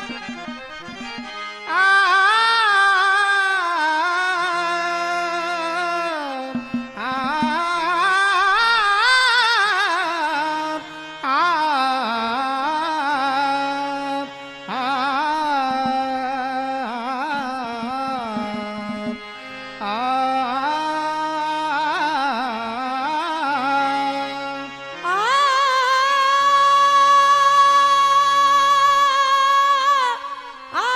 ಆ ಆ ಆ ಆ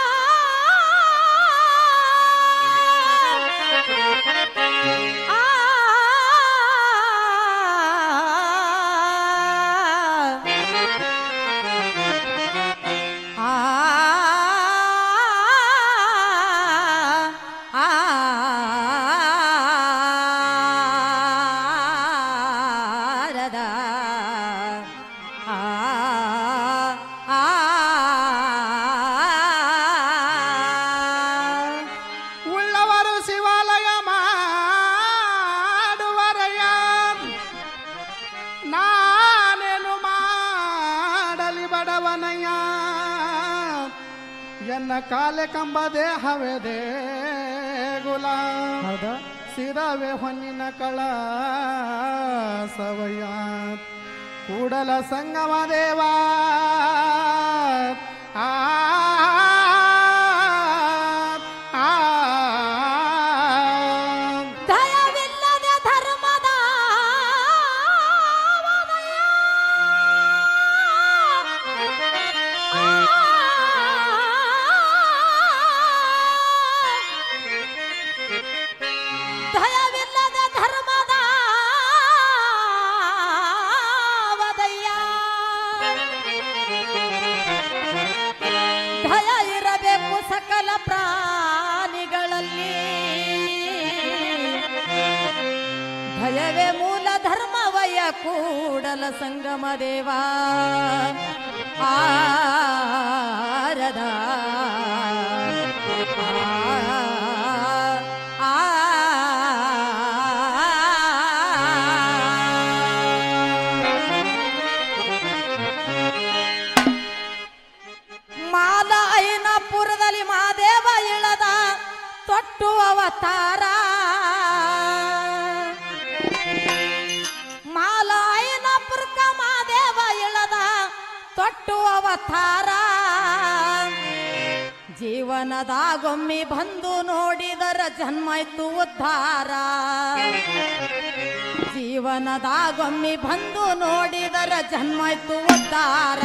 ಉಳ್ಳವರು ಶಿವಾಲಯ ಮಾಡುವರಯ್ಯ ನಾನೇನು ಮಾಡಲಿ ಬಡವನಯ್ಯ ಎನ್ನ ಕಾಲೆ ಕಂಬ ದೇಹವೇ ದೇಗುಲ ಹೌದು ಸಿರವೆ ಹೊನ್ನಿನ ಕಳ ಸವಯ ಕೂಡಲ ಸಂಗಮ ದೇವ ಆ ಆ, ದಯವಿಲ್ಲದ ಧರ್ಮದ ವಲಯ. ದಯವಿಲ್ಲದ ಧರ್ಮದ ವದಯ್ಯ ಭಯ ಇರಬೇಕು ಸಕಲ ಪ್ರಾಣಿಗಳಲ್ಲಿ ಭಯವೇ ಮೂಲ ಧರ್ಮವಯ ಕೂಡಲ ಸಂಗಮ ದೇವ ಆರದ ಆ, ಆ, ಮಾಲ ಐನಪುರದಲ್ಲಿ ಮಾದೇವ ಇಳದ ತೊಟ್ಟು ಅವತಾರ ಮಾಲ ಐನಪುರಕ ಮಾದೇವ ಇಳದ ತೊಟ್ಟು ಅವತಾರ ಜೀವನದಾಗೊಮ್ಮೆ ಬಂದು ನೋಡಿದರ ಜನ್ಮಾಯ್ತು ಉದ್ಧಾರ ಜೀವನದಾಗೊಮ್ಮೆ ಬಂದು ನೋಡಿದರ ಜನ್ಮಾಯ್ತು ಉದ್ಧಾರ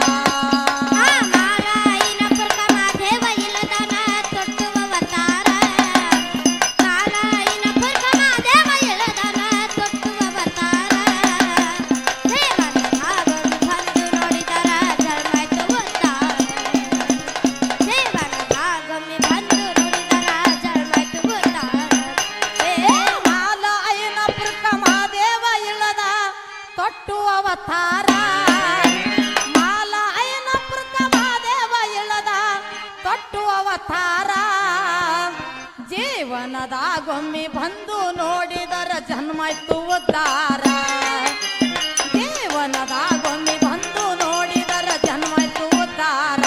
ಮಾಲ ಐನ ಪುರ್ಕ ಮಾದೇವ ಇಳದ ತೊಟ್ಟು ಅವತಾರ ಮಾಲ ಐನ ಪುರ್ಕ ಮಾದೇವ ಇಳದ ತೊಟ್ಟು ಅವತಾರ ಜೀವನದಾಗೊಮ್ಮೆ ಬಂದು ನೋಡಿದರ ಜನ್ಮಾಯ್ತು ಉದ್ಧಾರ ಜೀವನದಾಗೊಮ್ಮೆ ಬಂದು ನೋಡಿದರ ಜನ್ಮಾಯ್ತು ಉದ್ಧಾರ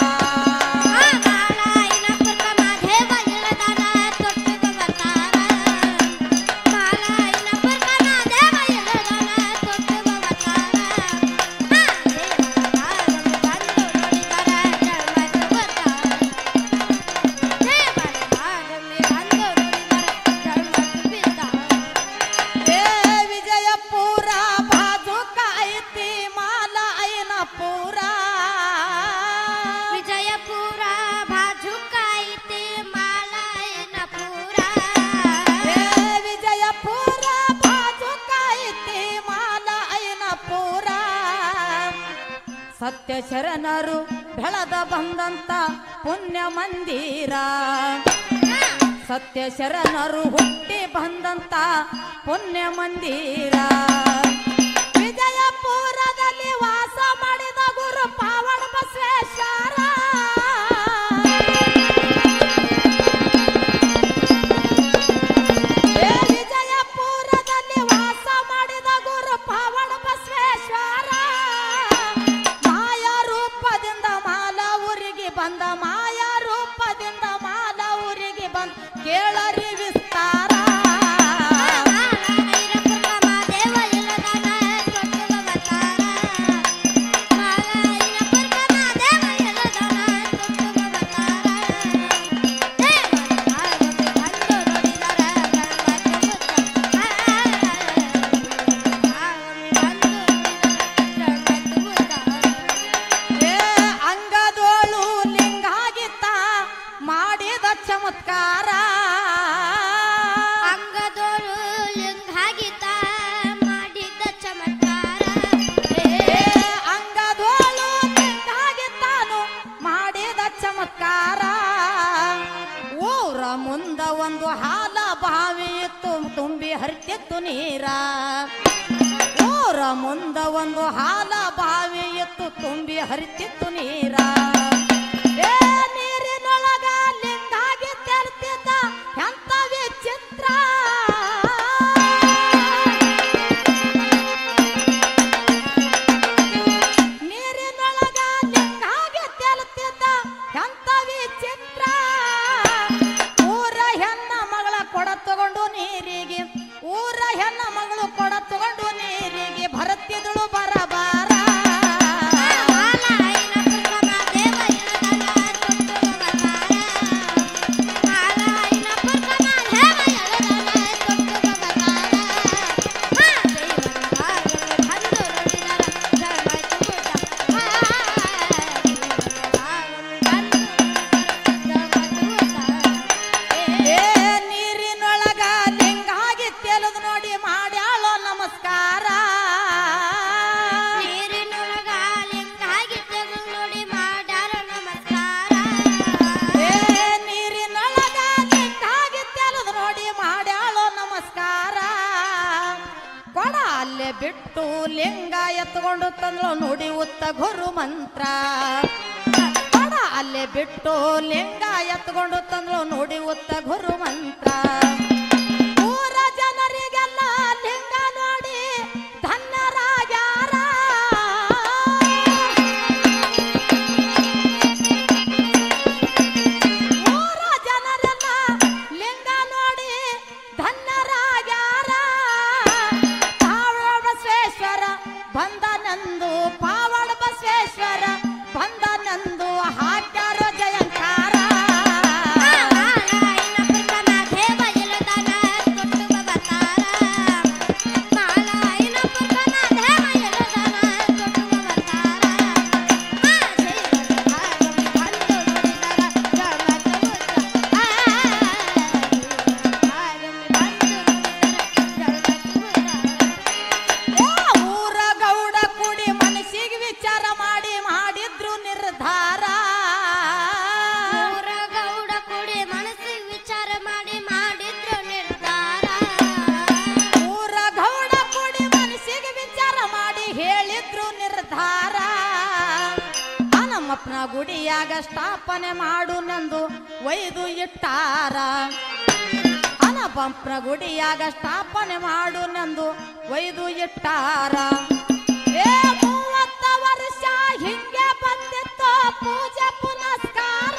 ಏ ವಿಜಯಪುರ ಬಾಜುಕ ಐತಿ ಮಾಲ ಐನ ಪೂರ ವಿಜಯಪುರ ಬಾಜುಕ ಐತಿ ಮಾಲಾಯನಪುರ ಏ ವಿಜಯಪುರ ಬಾಜುಕ ಐತಿ ಮಾಲ ಐನ ಪೂರ ಸತ್ಯ ಶರಣರು ಬೆಳೆದ ಬಂದಂತ ಪುಣ್ಯ ಮಂದಿರ ಸತ್ಯ ಶರಣರು ಹುಟ್ಟಿ ಬಂದಂತ ಪುಣ್ಯ ಮಂದಿರ ವಿಜಯಪುರದಲ್ಲಿ ವಾಸ ಮಾಡಿದ ಗುರು ಪಾವನ ಬಸವೇಶ್ವರ ಏ ವಿಜಯಪುರದಲ್ಲಿ ವಾಸ ಮಾಡಿದ ಗುರು ಪಾವನ ಬಸವೇಶ್ವರ ಮಾಯ ರೂಪದಿಂದ ಮಾಲ ಊರಿಗೆ ಬಂದ ಮಾಯ ರೂಪದಿಂದ ಮಾಲ ಊರಿಗೆ ಬಂದ ಕೇಳರಿ ವಿಸ್ತಾರ ಏ ಅಂಗದೋಳು ಲಿಂಗಾಗಿತ್ತ ಮಾಡಿದ ಚಮತ್ಕಾರ ಅಂಗದೋಳು ಲಿಂಗಾಗಿತ ಮಾಡಿದ್ದ ಚಮತ್ಕಾರ ಏ ಅಂಗದೋಳು ಲಿಂಗಾಗಿತ್ತಾನು ಮಾಡಿದ ಚಮತ್ಕಾರ ಊರ ಮುಂದ ಒಂದು ಹಾಲ ಬಾವಿ ಇತ್ತು ತುಂಬಿ ಹರಿತಿತ್ತು ನೀರ ಊರ ಮುಂದ ಒಂದು ಹಾಲ ಬಾವಿ ಇತ್ತು ತುಂಬಿ ಹರಿತಿತ್ತು ನೀರ ಏ ನೀರಿನೊಳಗ ಲಿಂಗಾಗಿ ತೆಲ್ತಿದ್ದ ಎಂತ ವಿಚಿತ್ರ ನೀರಿನೊಳಗ ಲಿಂಗಾಗಿ ತೆಲ್ತಿದ್ದ ಎಂತ ವಿಚಿತ್ರ ಊರ ಹೆಣ್ಣ ಮಗಳ ಕೊಡ ತಗೊಂಡು ನೀರಿಗೆ ಊರ ಹೆಣ್ಣ ಮಗಳು ಕೊಡ ತಗೊಂಡು ನೀರಿಗೆ ಭರತಿದಳು ಬರಬಾರ ಏ ನೀರಿನೊಳಗ ಲಿಂಗಾಗಿ ತೆಲುದು ನೋಡಿ ಮಾಡ್ಯಾಳೋ ನಮಸ್ಕಾರ ನೀರಿನೊಳಗ ಲಿಂಗಾಗಿದ್ದ ನೋಡಿ ಮಾಡ್ಯಾರ ನಮಸ್ಕಾರ ಏ ನೀರಿನೊಳಗ ಲಿಂಗಾಗಿ ತೆಲುದು ನೋಡಿ ಮಾಡ್ಯಾಳೋ ನಮಸ್ಕಾರ ಕೊಡ ಅಲ್ಲೇ ಬಿಟ್ಟು ಲಿಂಗ ಎತ್ಕೊಂಡು ತಂದ್ಳು ನುಡಿ ಉತ್ತ ಗುರು ಮಂತ್ರ ಕೊಡ ಅಲ್ಲೇ ಬಿಟ್ಟು ಲಿಂಗ ಎತ್ಕೊಂಡು ತಂದ್ಳು ನುಡಿ ಉತ್ತ ಗುರು ಮಂತ್ರ ಊರ ಜನರಿಗೆಲ್ಲ ಲಿಂಗ ನೋಡಿ ಧನ್ಯರಾಗ್ಯಾರ ಊರ ಜನರೆಲ್ಲ ಲಿಂಗ ನೋಡಿ ಧನ್ಯರಾಗ್ಯಾರ ಪಾವಡ ಬಸವೇಶ್ವರ ಬಂದನಂದು ಪಾವಡ ಬಸವೇಶ್ವರ ಬಂದನಂದು ಹಾಕ್ಯಾರ ಜಯಂಕಾರ ಏ ಊರ ಗೌಡ ಕುಡಿ ಮನಸ್ಸಿಗೆ ವಿಚಾರ ಮಾಡಿ ಮಾಡಿದ್ರು ನಿರ್ಧಾರ ಗೌಡ ಕೂಡಿ ಮನಸ್ಸಿಗೆ ವಿಚಾರ ಮಾಡಿ ಮಾಡಿದ್ರು ನಿರ್ಧಾರ ಊರ ಗೌಡ ಕುಡಿ ಮನಸ್ಸಿಗೆ ವಿಚಾರ ಮಾಡಿ ಹೇಳಿದ್ರು ನಿರ್ಧಾರ ಹನುಮಪ್ಪನ ಗುಡಿಯಾಗ ಸ್ಥಾಪನೆ ಮಾಡು ನಂದು ಒಯ್ದು ಇಟ್ಟಾರ ಹನುಮಪ್ಪನ ಗುಡಿಯಾಗ ಸ್ಥಾಪನೆ ಮಾಡು ನಂದು ಒಯ್ದು ಇಟ್ಟಾರ ಏ ಮೂವತ್ತ ವರ್ಷ ಹಿಂಗೆ ಬಂದಿತ್ತು ಪೂಜೆ ಪುನಸ್ಕಾರ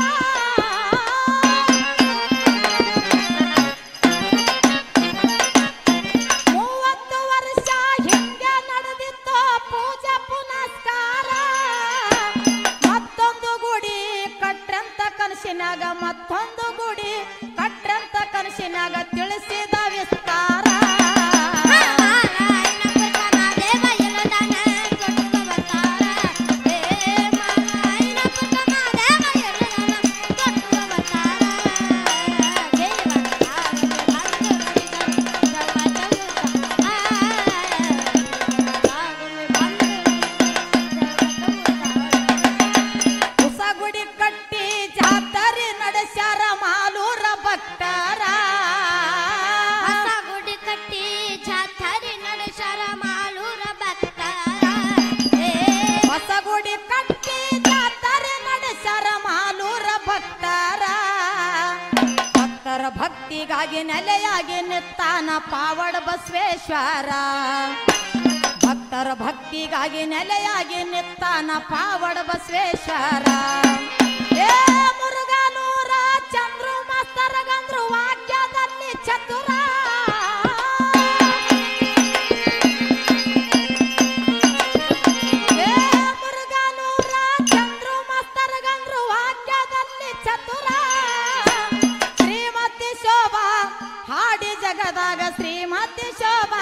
ಮೂವತ್ತು ವರ್ಷ ಹಿಂಗೆ ನಡೆದಿತ್ತು ಪೂಜೆ ಪುನಸ್ಕಾರ ಮತ್ತೊಂದು ಗುಡಿ ಕಟ್ರಂತ ಕನಸಿನಾಗ ಮತ್ತೊಂದು ಗುಡಿ ಕಟ್ರಂತ ಕನಸಿನಾಗ ತಿಳಿಸಿದ ವಿಸ್ತಾರ ಹೊಸ ಗುಡಿ ಕಟ್ಟಿ ಜಾತರಿ ನಡೆಸ್ಯಾರ ಮಾಲೂರ ಭಕ್ತರ ಹೊಸ ಗುಡಿ ಕಟ್ಟಿ ಜಾತ್ರೆ ನಡೆಸರ ಮಾಲೂರ ಭಕ್ತರ ಏ ಹೊಸ ಗುಡಿ ಕಟ್ಟಿ ಜಾತರೆ ನಡೆಸ್ಯಾರ ಮಾಲೂರ ಭಕ್ತರ ಭಕ್ತರ ಭಕ್ತಿಗಾಗಿ ನೆಲೆಯಾಗಿ ನಿತ್ತಾನ ಪಾವಡ ಬಸವೇಶ್ವರ ಭಕ್ತರ ಭಕ್ತಿಗಾಗಿ ನೆಲೆಯಾಗಿ ನಿತ್ತಾನ ಪಾವಡ ಬಸವೇಶ್ವರ ಏ ಮಠದಾಗ ಶ್ರೀಮತಿ ಶೋಭಾ